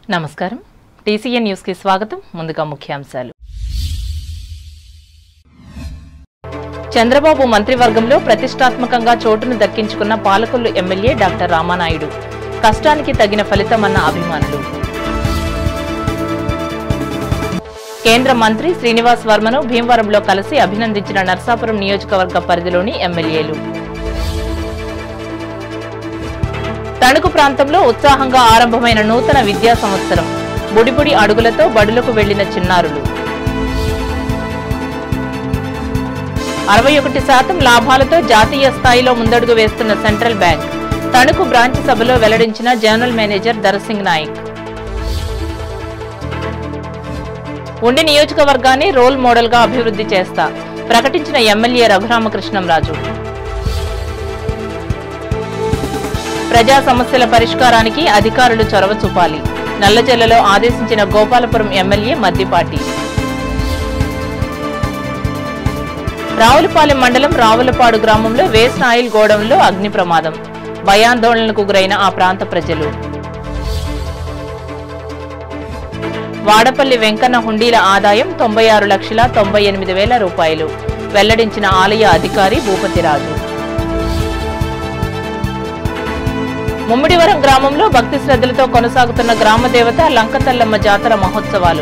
నమస్కారం TCN news కి స్వాగతం ముందుగా ముఖ్యాంశాలు చంద్రబాబు మంత్రివర్గంలో ప్రతిష్టాత్మకంగా చోటును దక్కించుకున్న పాలకొల్లు ఎమ్మెల్యే డాక్టర్ రామానాయుడు కష్టానికి తగిన ఫలితమన్న అభిమానులు కేంద్ర మంత్రి శ్రీనివాస్ వర్మను భీమవరంలో కలిసి అభినందించిన నర్సాపురం నియోజకవర్గ పరిధిలోని ఎమ్మెల్యేలు తణుకు ప్రాంతంలో ఉత్సాహంగా ఆరంభమైన నూతన విద్యా సంవత్సరం బుడిబుడి అడుగులతో బడులకు వెళ్లిన చిన్నారులు అరవై ఒకటి శాతం లాభాలతో జాతీయ స్థాయిలో ముందడుగు వేస్తున్న సెంట్రల్ బ్యాంక్ తణుకు బ్రాంచ్ సభలో వెల్లడించిన జనరల్ మేనేజర్ దరసింగ్ నాయక్ ఉండి నియోజకవర్గాన్ని రోల్ మోడల్ గా అభివృద్ధి చేస్తా ప్రకటించిన ఎమ్మెల్యే రఘురామకృష్ణంరాజు ప్రజా సమస్యల పరిష్కారానికి అధికారులు చొరవ చూపాలి నల్లజల్లలో ఆదేశించిన గోపాలపురం ఎమ్మెల్యే మద్దిపాటి రావులపాలెం మండలం రావులపాడు గ్రామంలో వేస్ట్ ఆయిల్ గోడౌన్లో అగ్ని ప్రమాదం భయాందోళనకు గురైన ఆ ప్రాంత ప్రజలు వాడపల్లి వెంకన్న హుండీల ఆదాయం తొంభై ఆరు లక్షల తొంభై ఎనిమిది వేల రూపాయలు వెల్లడించిన ఆలయ అధికారి భూపతిరాజు ముమ్మిడివరం గ్రామంలో భక్తి శ్రద్ధలతో కొనసాగుతున్న గ్రామ దేవత లంకతల్లమ్మ జాతర మహోత్సవాలు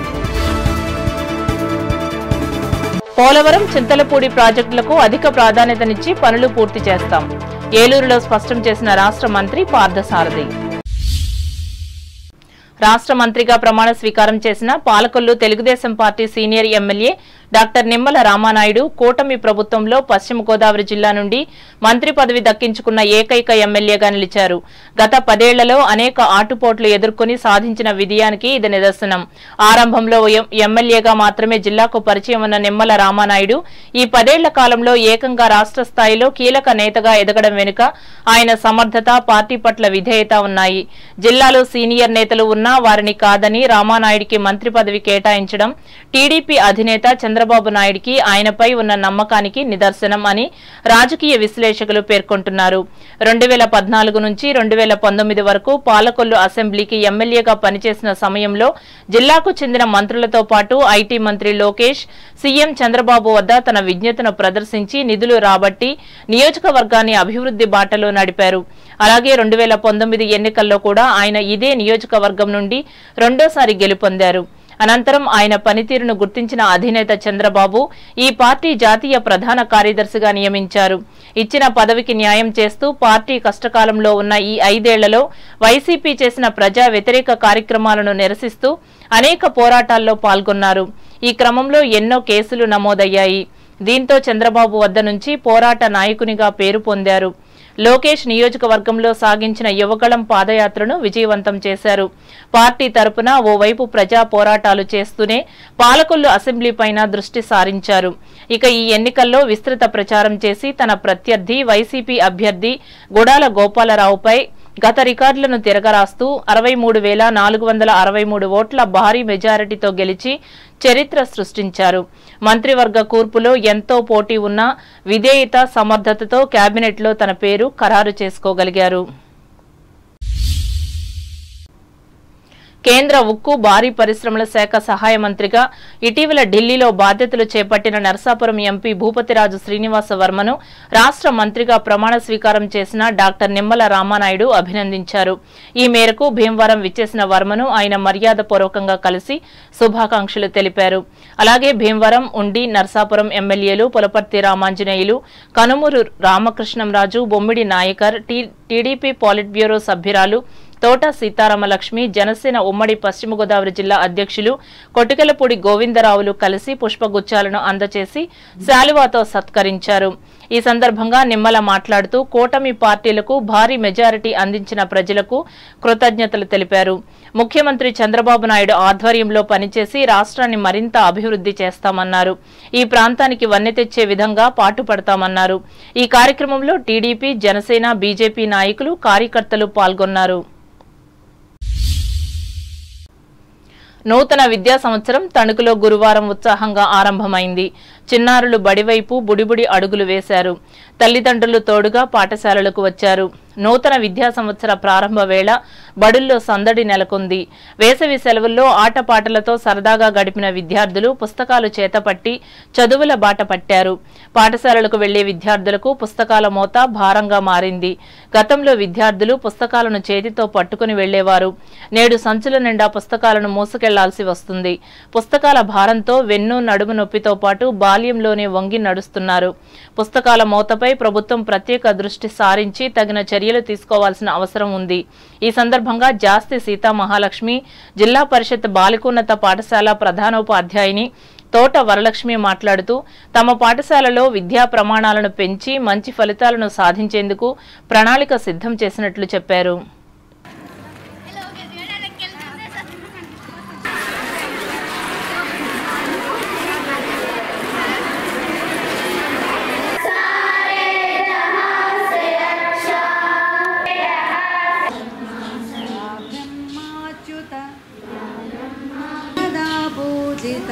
పోలవరం చింతలపూడి ప్రాజెక్టులకు అధిక ప్రాధాన్యతనిచ్చి పనులు పూర్తి చేస్తాం ఏలూరులో స్పష్టం చేసిన రాష్ట్ర మంత్రి పార్థసారథి రాష్ట్ర మంత్రిగా ప్రమాణ స్వీకారం చేసిన Palakollu Telugu Desam party senior MLA doctor Nimmala Ramanaidu కూటమి ప్రభుత్వంలో పశ్చిమ గోదావరి జిల్లా నుండి మంత్రి పదవి దక్కించుకున్న ఏకైక ఎమ్మెల్యేగా నిలిచారు గత పదేళ్లలో అనేక ఆటుపోట్లు ఎదుర్కొని సాధించిన విజయానికి ఇది నిదర్శనం ఆరంభంలో ఎం- ఎమ్మెల్యేగా మాత్రమే జిల్లాకు పరిచయం ఉన్న నిమ్మల రామానాయుడు ఈ పదేళ్ల కాలంలో ఏకంగా రాష్ట్ర స్థాయిలో కీలక నేతగా ఎదగడం వెనుక ఆయన సమర్థత పార్టీ పట్ల విధేయత ఉన్నాయి జిల్లాలో సీనియర్ నేతలు ఉన్నా వారిని కాదని రామానాయుడికి మంత్రి పదవి కేటాయించడం టీడీపీ అధినేత చంద్రబాబు నాయుడికి ఆయనపై ఉన్న నమ్మకానికి నిదర్శనం అని రాజకీయ విశ్లేషకులు పేర్కొంటున్నారు రెండు వేల పద్నాలుగు నుంచి రెండు వేల పంతొమ్మిది వరకు పాలకొల్లు అసెంబ్లీకి ఎమ్మెల్యేగా పనిచేసిన సమయంలో జిల్లాకు చెందిన మంత్రులతో పాటు ఐటీ మంత్రి లోకేష్ సీఎం చంద్రబాబు వద్ద తన విజ్ఞతను ప్రదర్శించి నిధులు రాబట్టి నియోజకవర్గాన్ని అభివృద్ధి బాటలో నడిపారు అలాగే రెండు వేల పంతొమ్మిది ఎన్నికల్లో కూడా ఆయన ఇదే నియోజకవర్గం నుండి రెండోసారి గెలుపొందారు అనంతరం ఆయన పనితీరును గుర్తించిన అధినేత చంద్రబాబు ఈ పార్టీ జాతీయ ప్రధాన కార్యదర్శిగా నియమించారు ఇచ్చిన పదవికి న్యాయం చేస్తూ పార్టీ కష్టకాలంలో ఉన్న ఈ ఐదేళ్లలో వైసీపీ చేసిన ప్రజా వ్యతిరేక కార్యక్రమాలను నిరసిస్తూ అనేక పోరాటాల్లో పాల్గొన్నారు ఈ క్రమంలో ఎన్నో కేసులు నమోదయ్యాయి దీంతో చంద్రబాబు వద్ద నుంచి పోరాట నాయకునిగా పేరు పొందారు లోకేష్ నియోజకవర్గంలో సాగించిన యువగళం పాదయాత్రను విజయవంతం చేశారు పార్టీ తరపున ఓవైపు ప్రజా పోరాటాలు చేస్తూనే పాలకొల్లు అసెంబ్లీపైన దృష్టి సారించారు ఇక ఈ ఎన్నికల్లో విస్తృత ప్రచారం చేసి తన ప్రత్యర్థి వైసీపీ అభ్యర్థి గుడాల గోపాలరావుపై గత రికార్డులను తిరగరాస్తూ అరవై మూడు వేల నాలుగు వందల అరవై మూడు ఓట్ల భారీ మెజారిటీతో గెలిచి చరిత్ర సృష్టించారు మంత్రివర్గ కూర్పులో ఎంతో పోటీ ఉన్న విధేయత సమర్థతతో కేబినెట్లో తన పేరు ఖరారు చేసుకోగలిగారు కేంద్ర ఉక్కు భారీ పరిశ్రమల శాఖ సహాయ మంత్రిగా ఇటీవల ఢిల్లీలో బాధ్యతలు చేపట్టిన నర్సాపురం ఎంపీ భూపతిరాజు శ్రీనివాస వర్మను రాష్ట్ర మంత్రిగా ప్రమాణ స్వీకారం చేసిన డాక్టర్ నిమ్మల రామానాయుడు అభినందించారు ఈ మేరకు భీమవరం విచ్చేసిన వర్మను ఆయన మర్యాదపూర్వకంగా కలిసి శుభాకాంక్షలు తెలిపారు అలాగే భీమవరం ఉండి నర్సాపురం ఎమ్మెల్యేలు పులపర్తి రామాంజనేయులు కనుమూరు రామకృష్ణంరాజు బొమ్మిడి నాయకర్ టీ- టీడీపీ పాలిట్ బ్యూరో సభ్యురాలు తోట సీతారామలక్ష్మి జనసేన ఉమ్మడి పశ్చిమ గోదావరి జిల్లా అధ్యక్షులు కొటికలపూడి గోవిందరావులు కలిసి పుష్పగుచ్చాలను అందచేసి శాలువాతో సత్కరించారు ఈ సందర్భంగా నిమ్మల మాట్లాడుతూ కూటమి పార్టీలకు భారీ మెజారిటీ అందించిన ప్రజలకు కృతజ్ఞతలు తెలిపారు ముఖ్యమంత్రి చంద్రబాబు నాయుడు ఆధ్వర్యంలో పనిచేసి రాష్ట్రాన్ని మరింత అభివృద్ధి చేస్తామన్నారు ఈ ప్రాంతానికి వన్నె తెచ్చే విధంగా పాటుపడతామన్నారు ఈ కార్యక్రమంలో టీడీపీ జనసేన బీజేపీ నాయకులు కార్యకర్తలు పాల్గొన్నారు నూతన విద్యా సంవత్సరం తణుకులో గురువారం ఉత్సాహంగా ఆరంభమైంది చిన్నారులు బడివైపు బుడిబుడి అడుగులు వేశారు తల్లిదండ్రులు తోడుగా పాఠశాలలకు వచ్చారు నూతన విద్యా సంవత్సర ప్రారంభ వేళ బడుల్లో సందడి నెలకొంది వేసవి సెలవుల్లో ఆటపాటలతో సరదాగా గడిపిన విద్యార్థులు పుస్తకాలు చేతపట్టి చదువుల బాట పట్టారు పాఠశాలలకు వెళ్లే విద్యార్థులకు పుస్తకాల మోత భారంగా మారింది గతంలో విద్యార్థులు పుస్తకాలను చేతితో పట్టుకుని వెళ్లేవారు నేడు సంచుల నిండా పుస్తకాలను మోసుకెళ్లాల్సి వస్తుంది పుస్తకాల భారంతో వెన్ను నడుము నొప్పితో పాటు బాల్యంలోనే వంగి నడుస్తున్నారు పుస్తకాల మోతపై ప్రభుత్వం ప్రత్యేక దృష్టి సారించి తగిన చర్యలు తీసుకోవాల్సిన అవసరం ఉంది ఈ సందర్భంగా జాస్తి సీతా మహాలక్ష్మి జిల్లా పరిషత్ బాలికోన్నత పాఠశాల ప్రధానోపాధ్యాయుని తోట వరలక్ష్మి మాట్లాడుతూ తమ పాఠశాలలో విద్యా ప్రమాణాలను పెంచి మంచి ఫలితాలను సాధించేందుకు ప్రణాళిక సిద్ధం చేసినట్లు చెప్పారు బ్రహ్మాచ్యుత సదా పూజిత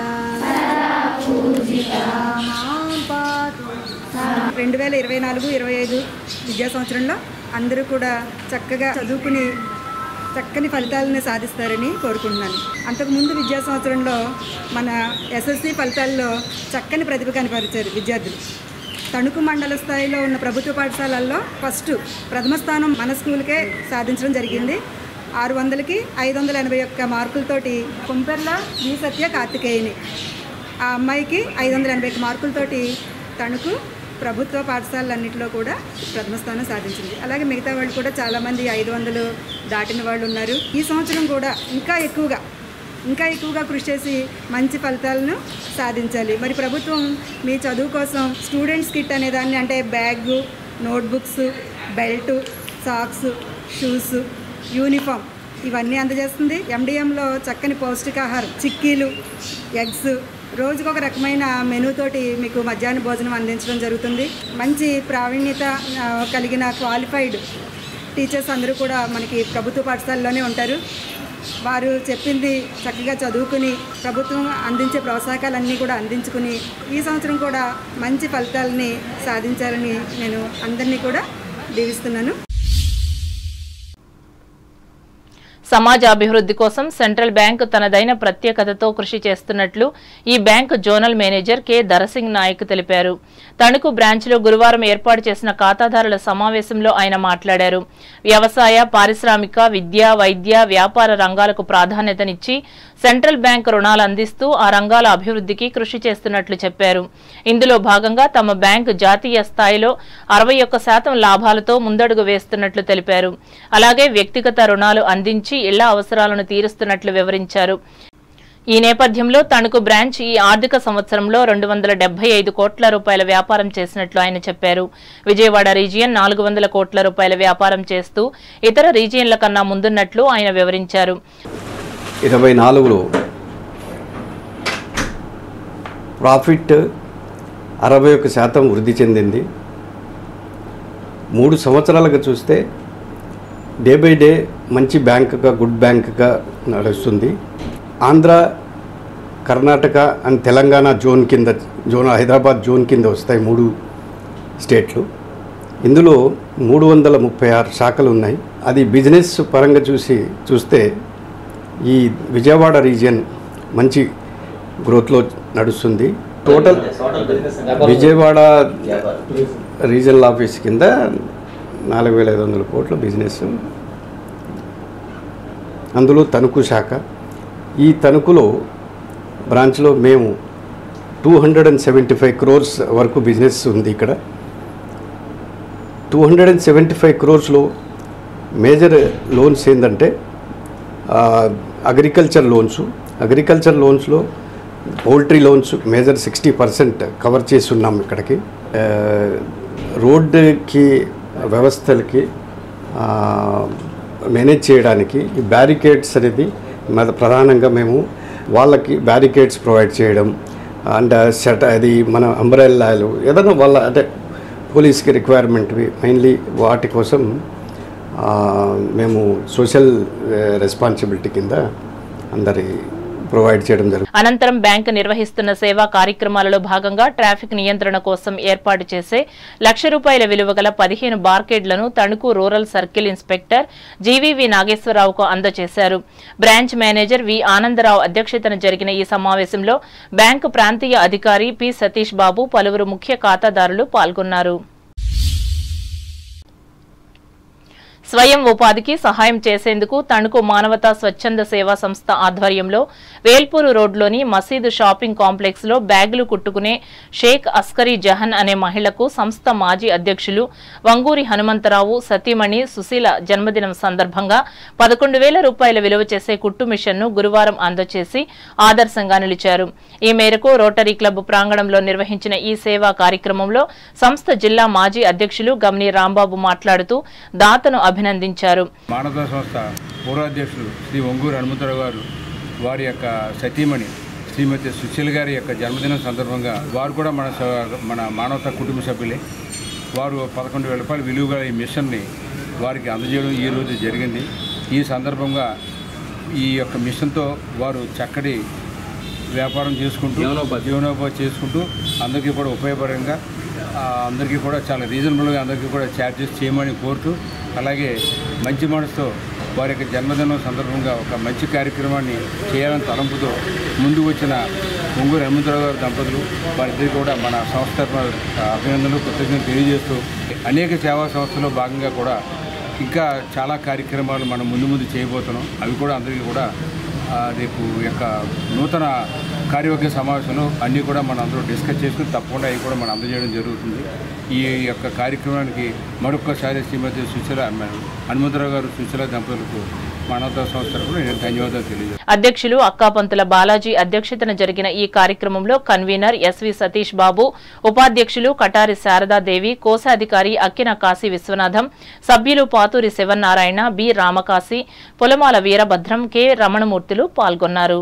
మాం పాతు. రెండు వేల ఇరవై నాలుగు ఇరవై ఐదు విద్యా సంవత్సరంలో అందరూ కూడా చక్కగా చదువుకుని చక్కని ఫలితాలను సాధిస్తారని కోరుకుంటున్నాను అంతకుముందు విద్యా సంవత్సరంలో మన ఎస్ఎస్సి ఫలితాల్లో చక్కని ప్రతిభ కనపరిచారు విద్యార్థులు తణుకు మండల స్థాయిలో ఉన్న ప్రభుత్వ పాఠశాలల్లో ఫస్ట్ ప్రథమ స్థానం మన స్కూల్కే సాధించడం జరిగింది ఆరు వందలకి ఐదు వందల ఎనభై ఒక్క మార్కులతోటి కుంపెర్ల వి సత్య కార్తికేయని ఆ అమ్మాయికి ఐదు వందల ఎనభై ఒక్క మార్కులతోటి తణుకు ప్రభుత్వ పాఠశాలన్నింటిలో కూడా ప్రథమ స్థానం సాధించింది అలాగే మిగతా వాళ్ళు కూడా చాలామంది ఐదు వందలు దాటిన వాళ్ళు ఉన్నారు ఈ సంవత్సరం కూడా ఇంకా ఎక్కువగా ఇంకా ఎక్కువగా కృషి చేసి మంచి ఫలితాలను సాధించాలి మరి ప్రభుత్వం మీ చదువు కోసం స్టూడెంట్స్ కిట్ అనే దాన్ని అంటే bag notebooks belt socks shoes uniform ఇవన్నీ అందజేస్తుంది ఎండిఎంలో చక్కని పౌష్టికాహారం చిక్కీలు ఎగ్స్ రోజుకొక ఒక రకమైన మెనూ తోటి మీకు మధ్యాహ్న భోజనం అందించడం జరుగుతుంది మంచి ప్రావీణ్యత ఆ, కలిగిన క్వాలిఫైడ్ టీచర్స్ అందరూ కూడా మనకి ప్రభుత్వ పాఠశాలలోనే ఉంటారు వారు చెప్పింది చక్కగా చదువుకుని ప్రభుత్వం అందించే ప్రోత్సాహకాలన్నీ కూడా అందించుకుని ఈ సంవత్సరం కూడా మంచి ఫలితాలని సాధించాలని నేను అందరినీ కూడా దీవిస్తున్నాను సమాజ అభివృద్ధి కోసం సెంట్రల్ బ్యాంక్ తనదైన ప్రత్యేకతతో కృషి చేస్తున్నట్లు ఈ బ్యాంక్ జోనల్ మేనేజర్ కె దరసింగ్ నాయక్ తెలిపారు తణుకు బ్రాంచ్లో గురువారం ఏర్పాటు చేసిన ఖాతాదారుల సమావేశంలో ఆయన మాట్లాడారు వ్యవసాయ పారిశ్రామిక విద్య వైద్య వ్యాపార రంగాలకు ప్రాధాన్యతనిచ్చి సెంట్రల్ బ్యాంక్ రుణాలు అందిస్తూ ఆ రంగాల అభివృద్ధికి కృషి చేస్తున్నట్లు చెప్పారు ఇందులో భాగంగా తమ బ్యాంకు జాతీయ స్థాయిలో అరవై ఒక్క శాతం లాభాలతో ముందడుగు వేస్తున్నట్లు తెలిపారు అలాగే వ్యక్తిగత రుణాలు అందించి ఇళ్ల అవసరాలను తీరుస్తున్నట్లు వివరించారు ఈ నేపథ్యంలో తణుకు బ్రాంచ్ ఈ ఆర్థిక సంవత్సరంలో రెండు వందల డెబ్బై ఐదు కోట్ల రూపాయల వ్యాపారం చేసినట్లు ఆయన చెప్పారు విజయవాడ రీజియన్ నాలుగు వందల కోట్ల రూపాయల వ్యాపారం చేస్తూ ఇతర రీజియన్ల కన్నా ముందున్నట్లు ఆయన వివరించారు ఇరవై నాలుగులో ప్రాఫిట్ అరవై ఒక శాతం వృద్ధి చెందింది మూడు సంవత్సరాలుగా చూస్తే డే బై డే మంచి బ్యాంకుగా గుడ్ బ్యాంకుగా నడుస్తుంది ఆంధ్ర కర్ణాటక అండ్ తెలంగాణ జోన్ కింద జోన్ హైదరాబాద్ జోన్ కింద వస్తాయి మూడు స్టేట్లు ఇందులో మూడు వందల ముప్పై ఆరు శాఖలు ఉన్నాయి అది బిజినెస్ పరంగా చూసి చూస్తే ఈ విజయవాడ రీజియన్ మంచి గ్రోత్లో నడుస్తుంది టోటల్ విజయవాడ రీజనల్ ఆఫీస్ కింద నాలుగు వేల ఐదు వందల కోట్ల బిజినెస్ అందులో తణుకు శాఖ ఈ తణుకులో బ్రాంచ్లో మేము two hundred and seventy five crores వరకు బిజినెస్ ఉంది ఇక్కడ two hundred and seventy five క్రోర్స్లో మేజర్ లోన్స్ ఏంటంటే అగ్రికల్చర్ లోన్స్ అగ్రికల్చర్ లోన్స్లో poultry loans major sixty percent cover చేసి ఉన్నాం ఇక్కడికి ఆ, రోడ్డుకి వ్యవస్థలకి ఆ, మేనేజ్ చేయడానికి ఈ బ్యారికేడ్స్ అనేది మన ప్రధానంగా మేము వాళ్ళకి బ్యారికేడ్స్ ప్రొవైడ్ చేయడం అండ్ సెట్ అది మన అంబ్రెల్లాలు ఏదైనా వాళ్ళ అంటే పోలీస్కి రిక్వైర్మెంట్వి మెయిన్లీ వాటి కోసం ఆ, మేము సోషల్ రెస్పాన్సిబిలిటీ కింద అందరి ప్రొవైడ్ చేయడం జరుగుతుంది అనంతరం బ్యాంకు నిర్వహిస్తున్న సేవా కార్యక్రమాలలో భాగంగా ట్రాఫిక్ నియంత్రణ కోసం ఏర్పాటు చేసే లక్ష రూపాయల విలువ గల పదిహేను బార్కేడ్లను Tanuku rural circle inspector G V V నాగేశ్వరరావుకు అందజేశారు బ్రాంచ్ మేనేజర్ వి ఆనందరావు అధ్యక్షతన జరిగిన ఈ సమావేశంలో బ్యాంకు ప్రాంతీయ అధికారి పి సతీష్ బాబు పలువురు ముఖ్య ఖాతాదారులు పాల్గొన్నారు స్వయం ఉపాధికి సహాయం చేసేందుకు తణుకు మానవతా స్వచ్ఛంద సేవా సంస్థ ఆధ్వర్యంలో వేల్పూరు రోడ్లోని మసీదు షాపింగ్ కాంప్లెక్స్ లో బ్యాగులు కుట్టుకునే షేక్ అస్కరీ జహన్ అనే మహిళకు సంస్థ మాజీ అధ్యక్షులు వంగూరి హనుమంతరావు సతీమణి సుశీల జన్మదినం సందర్భంగా పదకొండు వేల రూపాయల విలువ చేసే కుట్టు మిషన్ను గురువారం అందజేసి ఆదర్శంగా నిలిచారు ఈ మేరకు రోటరీ క్లబ్ ప్రాంగణంలో నిర్వహించిన ఈ సేవా కార్యక్రమంలో సంస్థ జిల్లా మాజీ అధ్యక్షులు గమ్ని రాంబాబు మాట్లాడుతూ దాతను అభినందించారు మానవ సంస్థ పూర్వాధ్యక్షులు శ్రీ ఒంగూరు హనుమంతరావు గారు వారి యొక్క సతీమణి శ్రీమతి సుశీల్ గారి యొక్క జన్మదినం సందర్భంగా వారు కూడా మన స- మన మానవతా కుటుంబ సభ్యులే వారు పదకొండు వేల రూపాయల విలువ గల ఈ మిషన్ని వారికి అందజేయడం ఈ రోజు జరిగింది ఈ సందర్భంగా ఈ యొక్క మిషన్తో వారు చక్కటి వ్యాపారం చేసుకుంటూ జీవనోపాధి చేసుకుంటూ అందరికీ కూడా ఉపయోగపరంగా ఆ, అందరికీ కూడా చాలా రీజనబుల్గా అందరికీ కూడా ఛార్జెస్ చేయమని కోరుతూ అలాగే మంచి మనసుతో వారి యొక్క జన్మదినం సందర్భంగా ఒక మంచి కార్యక్రమాన్ని చేయాలని తలంపుతో ముందుకు వచ్చిన ఒంగూరు హనుమంతరావు గారు దంపతులు వారిద్దరికీ కూడా మన సంస్థ తరఫున అభినందనలు కృతజ్ఞతలు తెలియజేస్తూ అనేక సేవా సంస్థల్లో భాగంగా కూడా ఇంకా చాలా కార్యక్రమాలు మనం ముందు ముందు చేయబోతున్నాం అవి కూడా అందరికీ కూడా ఆ, రేపు ఈ యొక్క నూతన కార్యవర్గ సమావేశంలో అన్నీ కూడా మనం అందరూ డిస్కస్ చేసుకుని తప్పకుండా అవి కూడా మనం అందజేయడం జరుగుతుంది ఈ యొక్క కార్యక్రమానికి మరొక్కసారి శ్రీమతి సుశీల హనుమంతరావు గారు సుశీల దంపతులకు మానవతా సంస్థ తరఫున నేను ధన్యవాదాలు తెలియజేస్తాను అధ్యక్షులు అక్కాపంతుల బాలాజీ అధ్యక్షతన జరిగిన ఈ కార్యక్రమంలో కన్వీనర్ ఎస్వి సతీష్ బాబు ఉపాధ్యక్షులు కటారి శారదాదేవి కోశాధికారి అక్కిన కాశీ విశ్వనాథం సభ్యులు పాతూరి శివనారాయణ బి రామకాశి పొలమాల వీరభద్రం కె రమణమూర్తులు పాల్గొన్నారు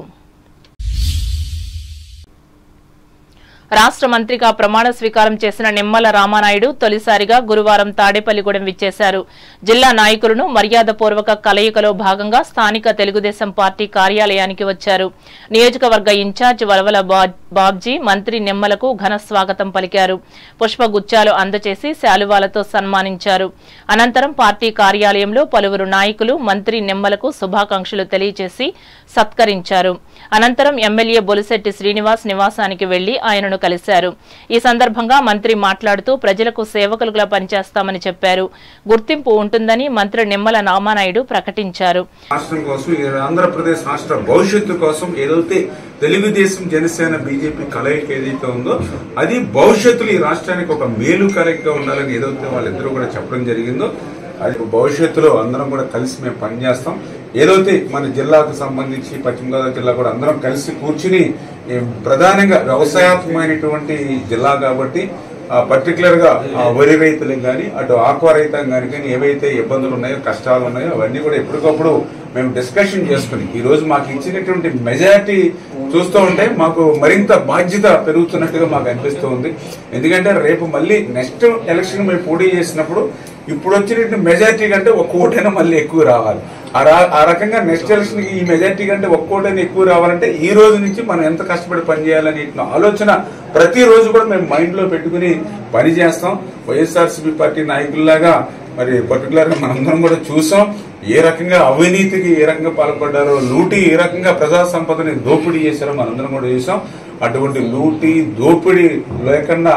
రాష్ట్ర మంత్రిగా ప్రమాణ స్వీకారం చేసిన నిమ్మల రామానాయుడు తొలిసారిగా గురువారం తాడేపల్లిగూడెం విచ్చేశారు జిల్లా నాయకులను మర్యాదపూర్వక కలయికలో భాగంగా స్థానిక తెలుగుదేశం పార్టీ కార్యాలయానికి వచ్చారు నియోజకవర్గ ఇన్ఛార్జ్ వలవల బా- బాబ్జీ మంత్రి నిమ్మలకు ఘన స్వాగతం పలికారు పుష్పగుచ్చాలు అందచేసి శాలువాలతో సన్మానించారు అనంతరం పార్టీ కార్యాలయంలో పలువురు నాయకులు మంత్రి నిమ్మలకు శుభాకాంక్షలు తెలియజేసి సత్కరించారు అనంతరం ఎమ్మెల్యే బొలిశెట్టి శ్రీనివాస్ నివాసానికి వెళ్లి ఆయనను కలిశారు ఈ సందర్భంగా మంత్రి మాట్లాడుతూ ప్రజలకు సేవకులుగా పనిచేస్తామని చెప్పారు గుర్తింపు ఉంటుందని మంత్రి నిమ్మల రామానాయుడు ప్రకటించారు రాష్ట్రం కోసం ఈ ఆంధ్రప్రదేశ్ రాష్ట్ర భవిష్యత్తు కోసం ఏదైతే తెలుగుదేశం జనసేన బీజేపీ కలయిక ఏదైతే ఉందో అది భవిష్యత్తులో ఈ రాష్ట్రానికి ఒక మేలు కలయికగా ఉండాలని ఏదైతే వాళ్ళిద్దరూ కూడా చెప్పడం జరిగిందో అది భవిష్యత్తులో అందరం కూడా కలిసి మేము పనిచేస్తాం ఏదైతే మన జిల్లాకు సంబంధించి పశ్చిమ గోదావరి జిల్లా కూడా అందరం కలిసి కూర్చుని ఈ ప్రధానంగా వ్యవసాయాత్మకమైనటువంటి జిల్లా కాబట్టి పర్టికులర్ గా ఆ వరి రైతులకు కానీ అటు ఆక్వా రైతాంగానికి కానీ ఏవైతే ఇబ్బందులు ఉన్నాయో కష్టాలు ఉన్నాయో అవన్నీ కూడా ఎప్పటికప్పుడు మేము డిస్కషన్ చేసుకుని ఈ రోజు మాకు ఇచ్చినటువంటి మెజారిటీ చూస్తూ ఉంటే మాకు మరింత బాధ్యత పెరుగుతున్నట్టుగా మాకు అనిపిస్తూ ఉంది ఎందుకంటే రేపు మళ్ళీ నెక్స్ట్ ఎలక్షన్ మేము పోటీ చేసినప్పుడు ఇప్పుడు వచ్చినటువంటి మెజారిటీ కంటే ఒక్క ఓటైనా మళ్ళీ ఎక్కువ రావాలి ఆ రా- ఆ రకంగా నెక్స్ట్ ఎలక్షన్ ఈ మెజారిటీ కంటే ఒక్క ఓటైనా ఎక్కువ రావాలంటే ఈ రోజు నుంచి మనం ఎంత కష్టపడి పనిచేయాలనే ఆలోచన ప్రతిరోజు కూడా మేము మైండ్ లో పెట్టుకుని పని చేస్తాం వైఎస్ఆర్సీపీ పార్టీ నాయకుల్లాగా మరి పర్టికులర్ గా మనందరం కూడా చూసాం ఏ రకంగా అవినీతికి ఏ రకంగా పాల్పడ్డారో లూటీ ఏ రకంగా ప్రజా సంపదని దోపిడీ చేశారో మనందరం కూడా చూసాం అటువంటి లూటీ దోపిడీ లేకుండా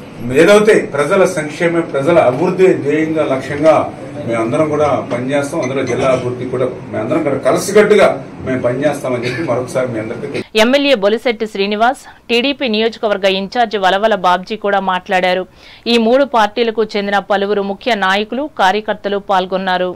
ఏదైతే ప్రజల సంక్షేమం ప్రజల అభివృద్ధి ధ్యేయంగా లక్ష్యంగా మేమందరం కూడా పనిచేస్తాం అందులో జిల్లా అభివృద్ధి కూడా మేమందరం కూడా కలిసికట్టుగా మేము పనిచేస్తామని చెప్పి మరొకసారి మీ అందరికీ ఎమ్మెల్యే బొలిశెట్టి శ్రీనివాస్ టీడీపీ నియోజకవర్గ ఇన్ఛార్జ్ వలవల బాబ్జీ కూడా మాట్లాడారు ఈ మూడు పార్టీలకు చెందిన పలువురు ముఖ్య నాయకులు కార్యకర్తలు పాల్గొన్నారు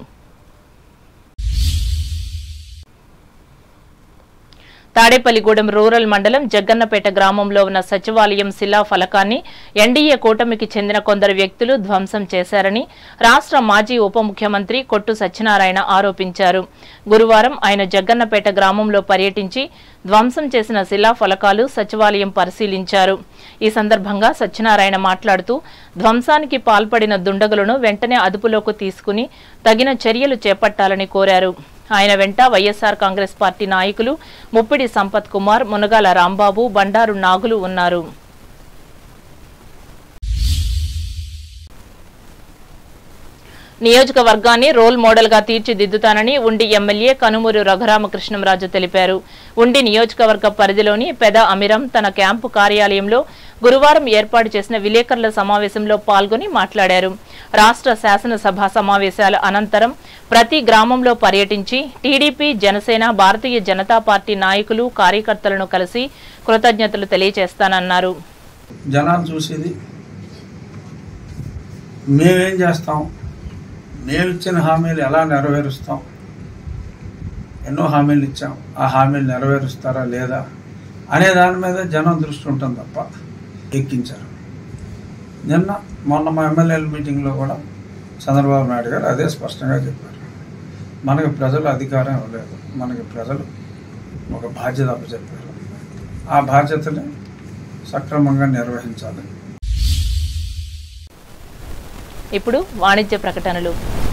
తాడేపల్లిగూడెం రూరల్ మండలం జగ్గన్నపేట గ్రామంలో ఉన్న సచివాలయం శిలా ఫలకాన్ని ఎన్డీఏ కూటమికి చెందిన కొందరు వ్యక్తులు ధ్వంసం చేశారని రాష్ట్ర మాజీ ఉప ముఖ్యమంత్రి కొట్టు సత్యనారాయణ ఆరోపించారు గురువారం ఆయన జగ్గన్నపేట గ్రామంలో పర్యటించి ధ్వంసం చేసిన శిలా ఫలకాలు సచివాలయం పరిశీలించారు ఈ సందర్భంగా సత్యనారాయణ మాట్లాడుతూ ధ్వంసానికి పాల్పడిన దుండగులను వెంటనే అదుపులోకి తీసుకుని తగిన చర్యలు చేపట్టాలని కోరారు ఆయన వెంట వైఎస్ఆర్ కాంగ్రెస్ పార్టీ నాయకులు ముప్పిడి సంపత్ కుమార్ మునగాల రాంబాబు బండారు నాగులు ఉన్నారు నియోజకవర్గాన్ని రోల్ మోడల్ గా తీర్చిదిద్దుతానని ఉండి ఎమ్మెల్యే కనుమూరు రఘురామకృష్ణంరాజు తెలిపారు ఉండి నియోజకవర్గ పరిధిలోని పెద అమిరం తన క్యాంపు కార్యాలయంలో గురువారం ఏర్పాటు చేసిన విలేకరుల సమావేశంలో పాల్గొని మాట్లాడారు రాష్ట్ర శాసనసభ సమావేశాల అనంతరం ప్రతి గ్రామంలో పర్యటించి టీడీపీ జనసేన భారతీయ జనతా పార్టీ నాయకులు కార్యకర్తలను కలిసి కృతజ్ఞతలు తెలియజేస్తానన్నారు జనాలు చూసేది మేమేం చేస్తాం మేము ఇచ్చిన హామీలు ఎలా నెరవేరుస్తాం ఎన్నో హామీలు ఇచ్చాం ఆ హామీలు నెరవేరుస్తారా లేదా అనే దాని మీద జనం దృష్టి ఉంటుంది తప్ప ఎక్కించారు నిన్న మొన్న మా ఎమ్మెల్యేల మీటింగ్లో కూడా చంద్రబాబు నాయుడు గారు అదే స్పష్టంగా చెప్పారు మనకి ప్రజలు అధికారం ఇవ్వలేదు మనకి ప్రజలు ఒక బాధ్యత అప్పచెప్పారు ఆ బాధ్యతని సక్రమంగా నిర్వహించాలి ఇప్పుడు వాణిజ్య ప్రకటనలు